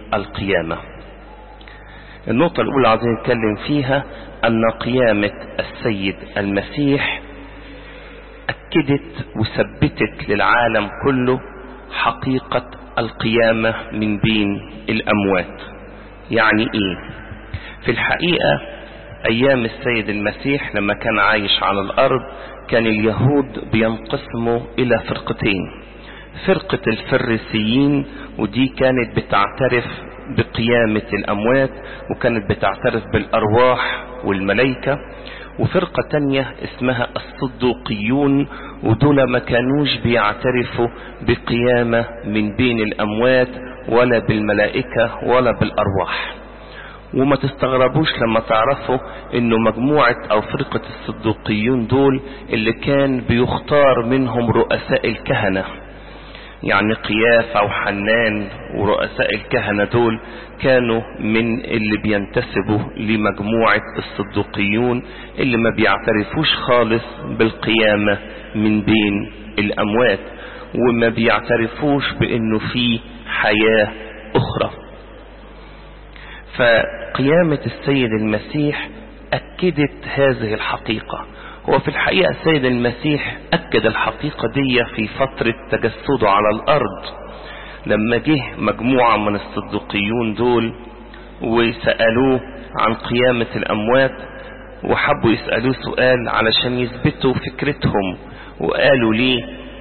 القيامة النقطة الأولى عايزين نتكلم فيها أن قيامة السيد المسيح أكدت وثبتت للعالم كله حقيقة القيامة من بين الأموات يعني إيه في الحقيقة أيام السيد المسيح لما كان عايش على الأرض كان اليهود بينقسموا إلى فرقتين فرقة الفريسيين ودي كانت بتعترف بقيامة الأموات وكانت بتعترف بالأرواح والملائكة وفرقة تانية اسمها الصدوقيون ودول ما كانوش بيعترفوا بقيامة من بين الأموات ولا بالملائكة ولا بالأرواح وما تستغربوش لما تعرفوا انه مجموعة او فرقة الصدوقيون دول اللي كان بيختار منهم رؤساء الكهنة يعني قياس او حنان ورؤساء الكهنة دول كانوا من اللي بينتسبوا لمجموعة الصدوقيون اللي ما بيعترفوش خالص بالقيامة من بين الاموات وما بيعترفوش بانه في حياة اخرى فقيامة السيد المسيح أكدت هذه الحقيقة هو في الحقيقة السيد المسيح أكد الحقيقة دي في فترة تجسده على الأرض لما جه مجموعة من الصدوقيون دول وسألوه عن قيامة الأموات وحبوا يسألوه سؤال علشان يثبتوا فكرتهم وقالوا ليه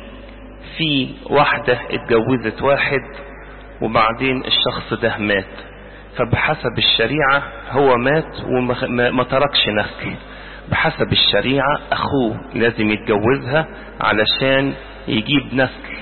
في واحدة اتجوزت واحد وبعدين الشخص ده مات فبحسب الشريعة هو مات وما تركش نسل بحسب الشريعة أخوه لازم يتجوزها علشان يجيب نسل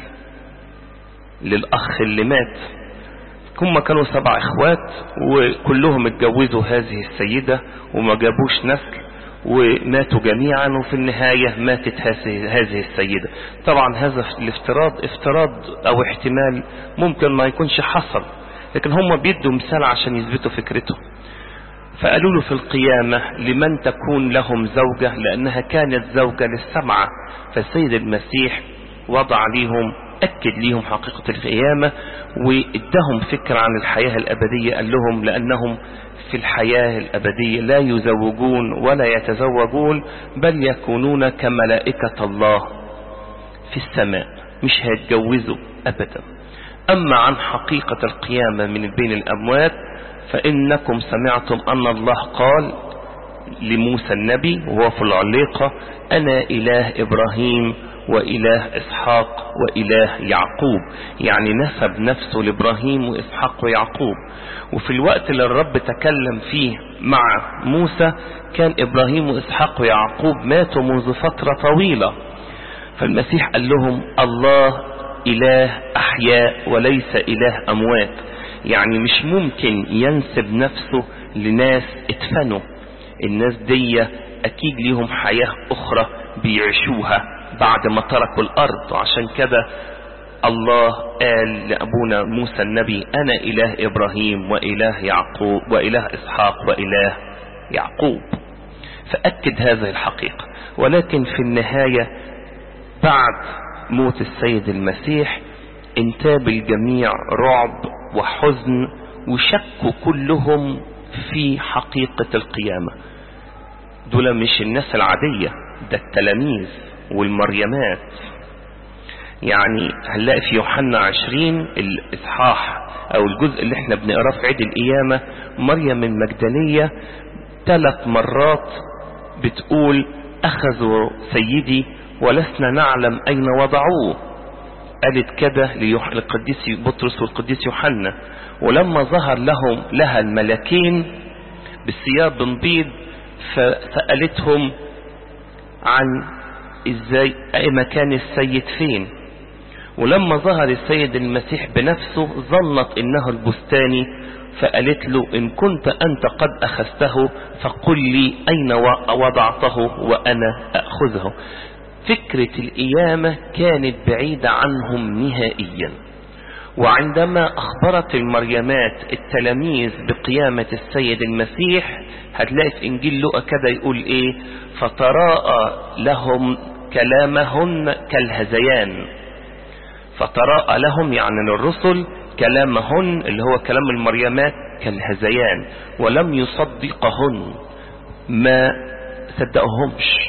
للأخ اللي مات هم كانوا سبع إخوات وكلهم اتجوزوا هذه السيدة وما جابوش نسل وماتوا جميعا وفي النهاية ماتت هذه السيدة طبعا هذا الافتراض افتراض أو احتمال ممكن ما يكونش حصل لكن هم بيدوا مثال عشان يثبتوا فكرتهم فقالوا له في القيامة لمن تكون لهم زوجة لأنها كانت زوجة للسبعة فالسيد المسيح وضع ليهم أكد ليهم حقيقة القيامة وادهم فكرة عن الحياة الأبدية قال لهم لأنهم في الحياة الأبدية لا يزوجون ولا يتزوجون بل يكونون كملائكة الله في السماء مش هيتجوزوا أبدا أما عن حقيقة القيامة من بين الأموات فإنكم سمعتم أن الله قال لموسى النبي وهو في العليقة أنا إله إبراهيم وإله إسحاق وإله يعقوب يعني نسب نفسه لإبراهيم وإسحاق ويعقوب وفي الوقت اللي الرب تكلم فيه مع موسى كان إبراهيم وإسحاق ويعقوب ماتوا منذ فترة طويلة فالمسيح قال لهم الله إله أحياء وليس إله أموات يعني مش ممكن ينسب نفسه لناس اتفنوا الناس دي أكيد ليهم حياة أخرى بيعيشوها بعد ما تركوا الأرض وعشان كده الله قال لأبونا موسى النبي أنا إله إبراهيم وإله يعقوب وإله إسحاق وإله يعقوب فأكد هذه الحقيقة ولكن في النهاية بعد موت السيد المسيح انتاب الجميع رعب وحزن وشكوا كلهم في حقيقة القيامة دول مش الناس العادية ده التلاميذ والمريمات يعني هنلاقي في يوحنا عشرين الإصحاح أو الجزء اللي احنا بنقراه في عيد القيامة مريم المجدلية ثلاث مرات بتقول أخذوا سيدي ولسنا نعلم أين وضعوه قالت كده للقديس بطرس والقديس يوحنا ولما ظهر لهم لها الملكين بالثياب بيض فسألتهم عن ازاي اي مكان السيد فين ولما ظهر السيد المسيح بنفسه ظنت انه البستاني فقالت له ان كنت انت قد اخذته فقل لي اين وضعته وانا اخذه فكرة القيامة كانت بعيدة عنهم نهائيا وعندما أخبرت المريمات التلاميذ بقيامة السيد المسيح هتلاقي في إنجيل لوقا كده يقول إيه فتراءى لهم كلامهن كالهزيان فتراءى لهم يعني للرسل كلامهن اللي هو كلام المريمات كالهزيان ولم يصدقهن ما صدقهمش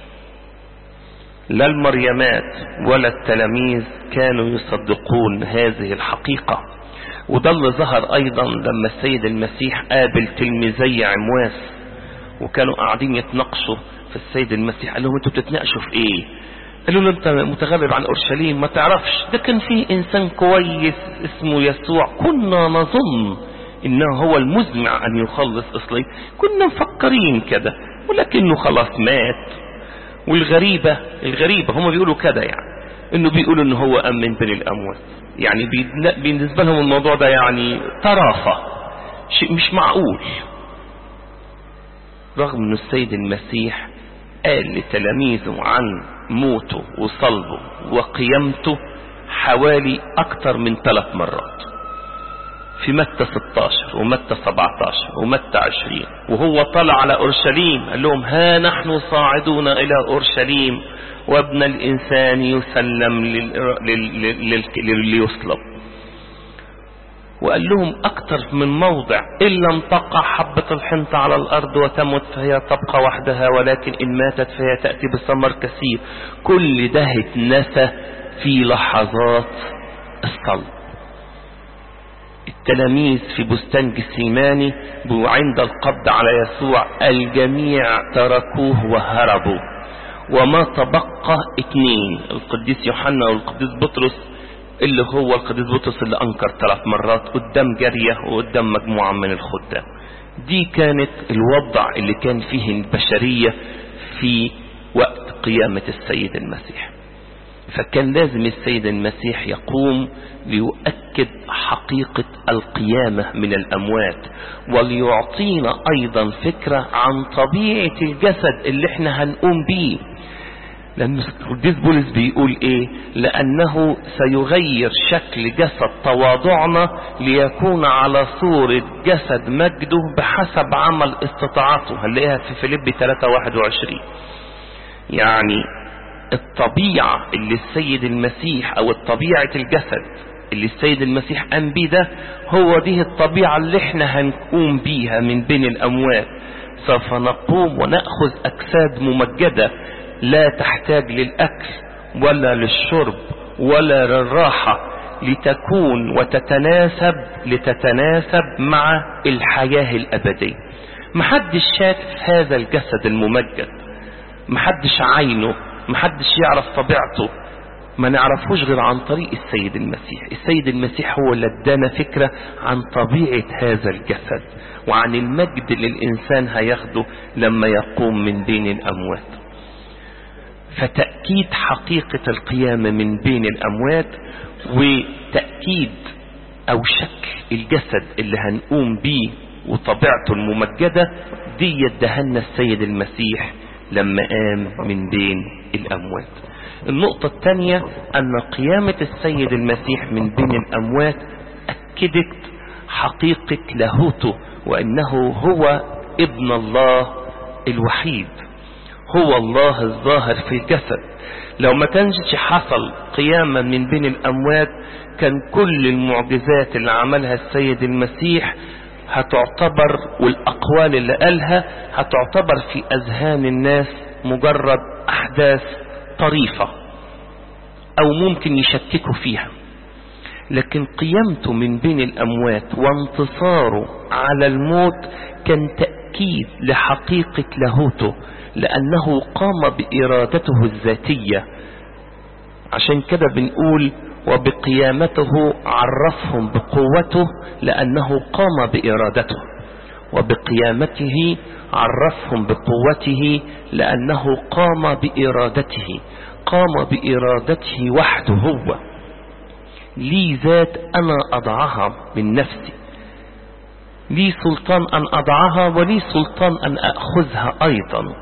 لا المريمات ولا التلاميذ كانوا يصدقون هذه الحقيقة وده اللي ظهر ايضا لما السيد المسيح قابل تلميذي عمواس وكانوا قاعدين يتناقشوا في السيد المسيح قال لهم انتوا بتتناقشوا في ايه قالوا له انت متغرب عن اورشليم ما تعرفش ده كان في انسان كويس اسمه يسوع كنا نظن انه هو المزمع ان يخلص اصلي كنا مفكرين كده ولكنه خلاص مات والغريبة الغريبة هم بيقولوا كده يعني انه بيقولوا ان هو قام من بين الاموات يعني بالنسبة لهم الموضوع ده يعني طرافة شيء مش معقول رغم ان السيد المسيح قال لتلاميذه عن موته وصلبه وقيامته حوالي اكتر من ثلاث مرات في متى 16 ومتى 17 ومتى 20 وهو طلع على اورشليم قال لهم ها نحن صاعدون الى اورشليم وابن الانسان يسلم ليصلب وقال لهم اكتر من موضع ان لم تقع حبة الحنطة على الارض وتمت فهي تبقى وحدها ولكن ان ماتت فهي تأتي بثمر كثير كل ده اتنسى في لحظات الصلب التلاميذ في بستان جسيماني وعند القبض على يسوع الجميع تركوه وهربوا وما تبقى اتنين القديس يوحنا والقديس بطرس اللي هو القديس بطرس اللي انكر ثلاث مرات قدام جارية وقدام مجموعة من الخدام دي كانت الوضع اللي كان فيه البشرية في وقت قيامة السيد المسيح فكان لازم السيد المسيح يقوم ليؤكد حقيقة القيامة من الأموات وليعطينا أيضا فكرة عن طبيعة الجسد اللي احنا هنقوم بيه لأن القديس بولس بيقول ايه لأنه سيغير شكل جسد تواضعنا ليكون على صورة جسد مجده بحسب عمل استطاعته هنلاقيها في فيليب 3:21 يعني الطبيعة اللي السيد المسيح او الطبيعة الجسد اللي السيد المسيح قام بيه ده هو دي الطبيعة اللي احنا هنقوم بيها من بين الاموات سوف نقوم ونأخذ اجساد ممجدة لا تحتاج للاكل ولا للشرب ولا للراحة لتكون وتتناسب لتتناسب مع الحياة الابدية محدش شاف هذا الجسد الممجد محدش عينه محدش يعرف طبيعته ما نعرفوش غير عن طريق السيد المسيح السيد المسيح هو اللي ادانا فكرة عن طبيعة هذا الجسد وعن المجد اللي الانسان هياخده لما يقوم من بين الاموات فتأكيد حقيقة القيامة من بين الاموات وتأكيد او شكل الجسد اللي هنقوم بيه وطبيعته الممجدة دي يدهنا السيد المسيح لما قام من بين الأموات النقطة الثانية أن قيامة السيد المسيح من بين الأموات أكدت حقيقة لاهوته وأنه هو ابن الله الوحيد هو الله الظاهر في الجسد لو ما كانش حصل قيامة من بين الأموات كان كل المعجزات اللي عملها السيد المسيح هتعتبر والأقوال اللي قالها هتعتبر في أذهان الناس مجرد أحداث طريفة أو ممكن يشككوا فيها لكن قيامته من بين الأموات وانتصاره على الموت كان تأكيد لحقيقة لاهوته لأنه قام بإرادته الذاتية عشان كده بنقول وبقيامته عرفهم بقوته لأنه قام بإرادته وبقيامته عرفهم بقوته لأنه قام بإرادته قام بإرادته وحده هو لي ذات أنا أضعها من نفسي لي سلطان أن أضعها ولي سلطان أن أخذها أيضا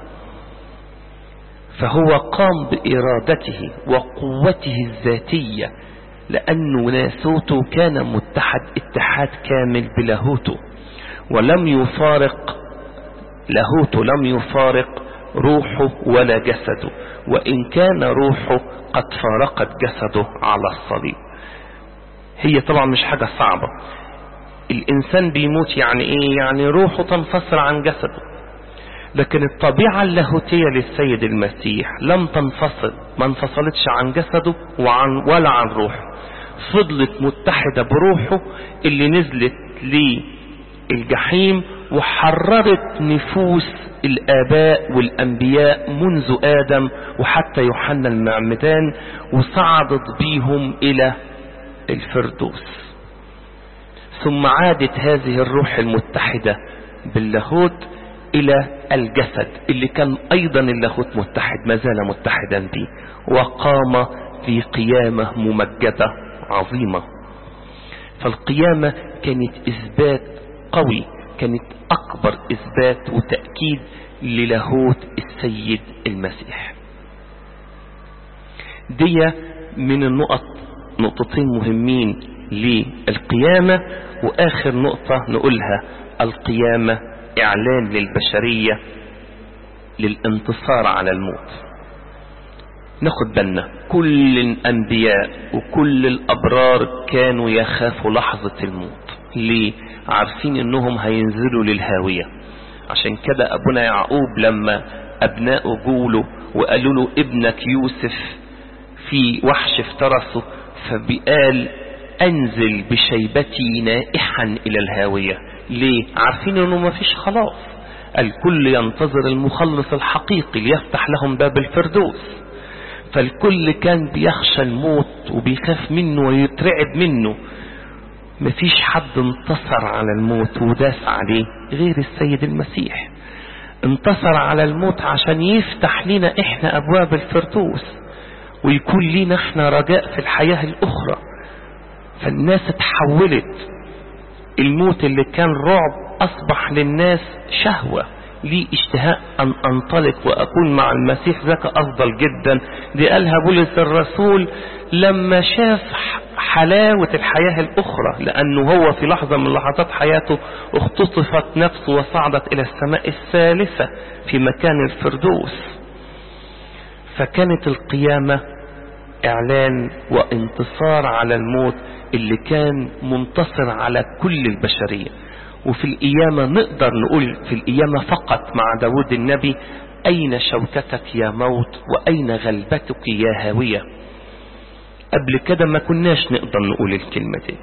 فهو قام بإرادته وقوته الذاتية لأن ناسوته كان متحد اتحاد كامل بلاهوته ولم يفارق لاهوته لم يفارق روحه ولا جسده وإن كان روحه قد فارقت جسده على الصليب هي طبعا مش حاجة صعبة الإنسان بيموت يعني إيه يعني روحه تنفصل عن جسده لكن الطبيعة اللاهوتية للسيد المسيح لم تنفصل ما انفصلتش عن جسده وعن ولا عن روحه فضلت متحدة بروحه اللي نزلت للجحيم وحررت نفوس الآباء والأنبياء منذ آدم وحتى يوحنا المعمدان وصعدت بيهم إلى الفردوس ثم عادت هذه الروح المتحدة باللاهوت إلى الجسد اللي كان أيضا اللاهوت متحد ما زال متحدا به وقام في قيامة ممجدة عظيمة فالقيامة كانت إثبات قوي كانت أكبر إثبات وتأكيد للاهوت السيد المسيح دي من النقط نقطتين مهمين للقيامة وآخر نقطة نقولها القيامة إعلان للبشرية للانتصار على الموت ناخد بالنا كل الأنبياء وكل الأبرار كانوا يخافوا لحظة الموت ليه عارفين انهم هينزلوا للهاوية عشان كده ابونا يعقوب لما ابناؤه جوله وقالوا له ابنك يوسف في وحش افترسه فبقال انزل بشيبتي نائحا الى الهاوية ليه عارفين انه ما فيش خلاص الكل ينتظر المخلص الحقيقي ليفتح لهم باب الفردوس فالكل كان بيخشى الموت وبيخاف منه ويترعب منه مفيش حد انتصر على الموت وداس عليه غير السيد المسيح انتصر على الموت عشان يفتح لنا احنا ابواب الفردوس ويكون لنا احنا رجاء في الحياة الاخرى فالناس اتحولت الموت اللي كان رعب اصبح للناس شهوة لي اشتهاء ان انطلق واكون مع المسيح ذاك افضل جدا دي قالها بولس الرسول لما شاف حلاوة الحياة الأخرى لأنه هو في لحظة من لحظات حياته اختطفت نفسه وصعدت إلى السماء الثالثة في مكان الفردوس فكانت القيامة إعلان وانتصار على الموت اللي كان منتصر على كل البشرية وفي القيامة نقدر نقول في القيامة فقط مع داود النبي أين شوكتك يا موت وأين غلبتك يا هاوية قبل كده ما كناش نقدر نقول الكلمة دي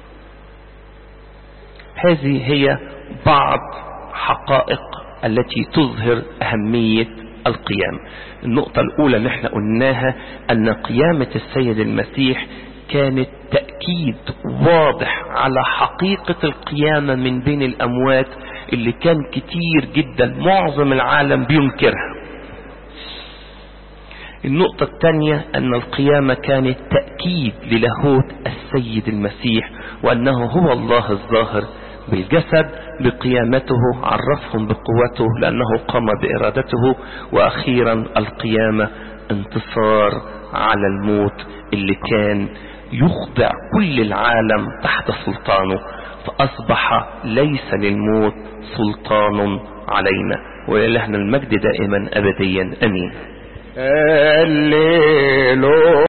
هذه هي بعض حقائق التي تظهر أهمية القيام النقطة الأولى اللي احنا قلناها أن قيامة السيد المسيح كانت تأكيد واضح على حقيقة القيامة من بين الأموات اللي كان كتير جدا معظم العالم بينكرها النقطة الثانية أن القيامة كانت تأكيد للاهوت السيد المسيح وأنه هو الله الظاهر بالجسد بقيامته عرفهم بقوته لأنه قام بإرادته وأخيرا القيامة انتصار على الموت اللي كان يخضع كل العالم تحت سلطانه فأصبح ليس للموت سلطان علينا ولله المجد دائما أبديا أمين الليل